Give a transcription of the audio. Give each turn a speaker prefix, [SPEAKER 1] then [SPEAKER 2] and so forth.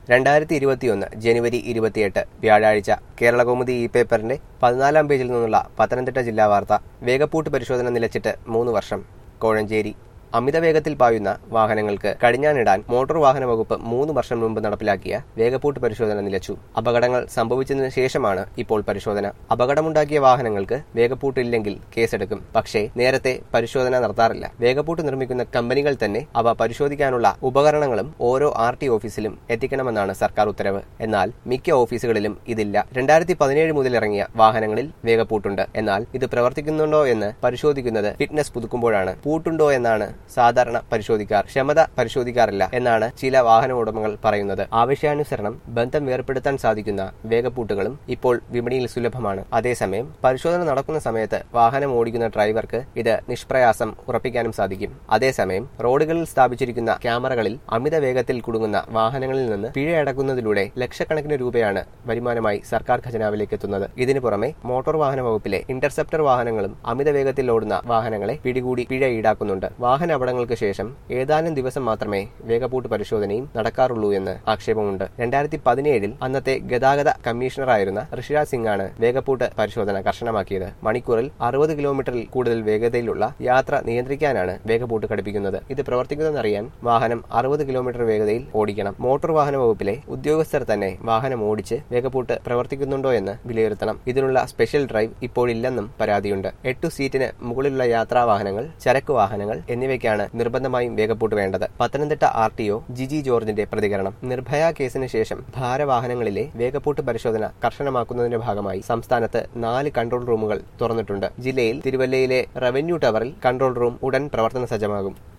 [SPEAKER 1] രണ്ടായിരത്തി ഇരുപത്തിയൊന്ന് ജനുവരി ഇരുപത്തിയെട്ട് വ്യാഴാഴ്ച കേരളകൗമുദി ഇ പേപ്പറിന്റെ പതിനാലാം പേജിൽ നിന്നുള്ള പത്തനംതിട്ട ജില്ലാ വാർത്ത വേഗപ്പൂട്ട് പരിശോധന നിലച്ചിട്ട് മൂന്ന് വർഷം കോഴഞ്ചേരി അമിത വേഗത്തിൽ പായുന്ന വാഹനങ്ങൾക്ക് കടിഞ്ഞാണിടാൻ മോട്ടോർ വാഹന വകുപ്പ് മൂന്ന് വർഷം മുമ്പ് നടപ്പിലാക്കിയ വേഗപ്പൂട്ട് പരിശോധന നിലച്ചു അപകടങ്ങൾ സംഭവിച്ചതിനു ശേഷമാണ് ഇപ്പോൾ പരിശോധന അപകടമുണ്ടാക്കിയ വാഹനങ്ങൾക്ക് വേഗപ്പൂട്ട് ഇല്ലെങ്കിൽ കേസെടുക്കും പക്ഷേ നേരത്തെ പരിശോധന നടത്താറില്ല വേഗപ്പൂട്ട് നിർമ്മിക്കുന്ന കമ്പനികൾ തന്നെ അവ പരിശോധിക്കാനുള്ള ഉപകരണങ്ങളും ഓരോ ആർ ടി ഓഫീസിലും എത്തിക്കണമെന്നാണ് സർക്കാർ ഉത്തരവ് എന്നാൽ മിക്ക ഓഫീസുകളിലും ഇതില്ല രണ്ടായിരത്തി പതിനേഴ് മുതൽ ഇറങ്ങിയ വാഹനങ്ങളിൽ വേഗപ്പൂട്ടുണ്ട് എന്നാൽ ഇത് പ്രവർത്തിക്കുന്നുണ്ടോ എന്ന് പരിശോധിക്കുന്നത് ഫിറ്റ്നസ് പുതുക്കുമ്പോഴാണ് പൂട്ടുണ്ടോ എന്നാണ് സാധാരണ പരിശോധിക്കാർ ക്ഷമത പരിശോധിക്കാറില്ല എന്നാണ് ചില വാഹന ഉടമകൾ പറയുന്നത് ആവശ്യാനുസരണം ബന്ധം വേർപെടുത്താൻ സാധിക്കുന്ന വേഗപ്പൂട്ടുകളും ഇപ്പോൾ വിപണിയിൽ സുലഭമാണ് അതേസമയം പരിശോധന നടക്കുന്ന സമയത്ത് വാഹനം ഓടിക്കുന്ന ഡ്രൈവർക്ക് ഇത് നിഷ്പ്രയാസം ഉറപ്പിക്കാനും സാധിക്കും അതേസമയം റോഡുകളിൽ സ്ഥാപിച്ചിരിക്കുന്ന ക്യാമറകളിൽ അമിത വേഗത്തിൽ കുടുങ്ങുന്ന വാഹനങ്ങളിൽ നിന്ന് പിഴയടക്കുന്നതിലൂടെ ലക്ഷക്കണക്കിന് രൂപയാണ് വരുമാനമായി സർക്കാർ ഖജനാവിലേക്ക് എത്തുന്നത് ഇതിനു പുറമെ മോട്ടോർ വാഹന വകുപ്പിലെ ഇന്റർസെപ്റ്റർ വാഹനങ്ങളും അമിത വേഗത്തിൽ ഓടുന്ന വാഹനങ്ങളെ പിടികൂടി പിഴ ഈടാക്കുന്നുണ്ട് വാഹന അപകടങ്ങൾക്ക് ശേഷം ഏതാനും ദിവസം മാത്രമേ വേഗപ്പൂട്ട് പരിശോധനയും നടക്കാറുള്ളൂ എന്ന് ആക്ഷേപമുണ്ട് രണ്ടായിരത്തി പതിനേഴിൽ അന്നത്തെ ഗതാഗത കമ്മീഷണറായിരുന്ന ഋഷിരാജ് സിംഗ് ആണ് വേഗപ്പൂട്ട് പരിശോധന കർശനമാക്കിയത് മണിക്കൂറിൽ അറുപത് കിലോമീറ്ററിൽ കൂടുതൽ വേഗതയിലുള്ള യാത്ര നിയന്ത്രിക്കാനാണ് വേഗപ്പൂട്ട് ഘടിപ്പിക്കുന്നത് ഇത് പ്രവർത്തിക്കുന്നതെന്നറിയാൻ വാഹനം അറുപത് കിലോമീറ്റർ വേഗതയിൽ ഓടിക്കണം മോട്ടോർ വാഹന വകുപ്പിലെ ഉദ്യോഗസ്ഥർ തന്നെ വാഹനം ഓടിച്ച് വേഗപ്പൂട്ട് പ്രവർത്തിക്കുന്നുണ്ടോ എന്ന് വിലയിരുത്തണം ഇതിനുള്ള സ്പെഷ്യൽ ഡ്രൈവ് ഇപ്പോഴില്ലെന്നും പരാതിയുണ്ട് എട്ടു സീറ്റിന് മുകളിലുള്ള യാത്രാ വാഹനങ്ങൾ ചരക്ക് വാഹനങ്ങൾ എന്നിവയ്ക്കാണ് നിർബന്ധമായും വേഗപ്പൂട്ട് വേണ്ടത് Pathanamthitta R T O Giji ജോർജിന്റെ പ്രതികരണം നിർഭയ കേസിന് ശേഷം ഭാരവാഹനങ്ങളിലെ വേഗപ്പൂട്ട് പരിശോധന കർശനമാക്കുന്നതിന്റെ ഭാഗമായി സംസ്ഥാനത്ത് നാല് കൺട്രോൾ റൂമുകൾ തുറന്നിട്ടുണ്ട് ജില്ലയിൽ തിരുവല്ലയിലെ റവന്യൂ ടവറിൽ കൺട്രോൾ റൂം ഉടൻ പ്രവർത്തന സജ്ജമാകും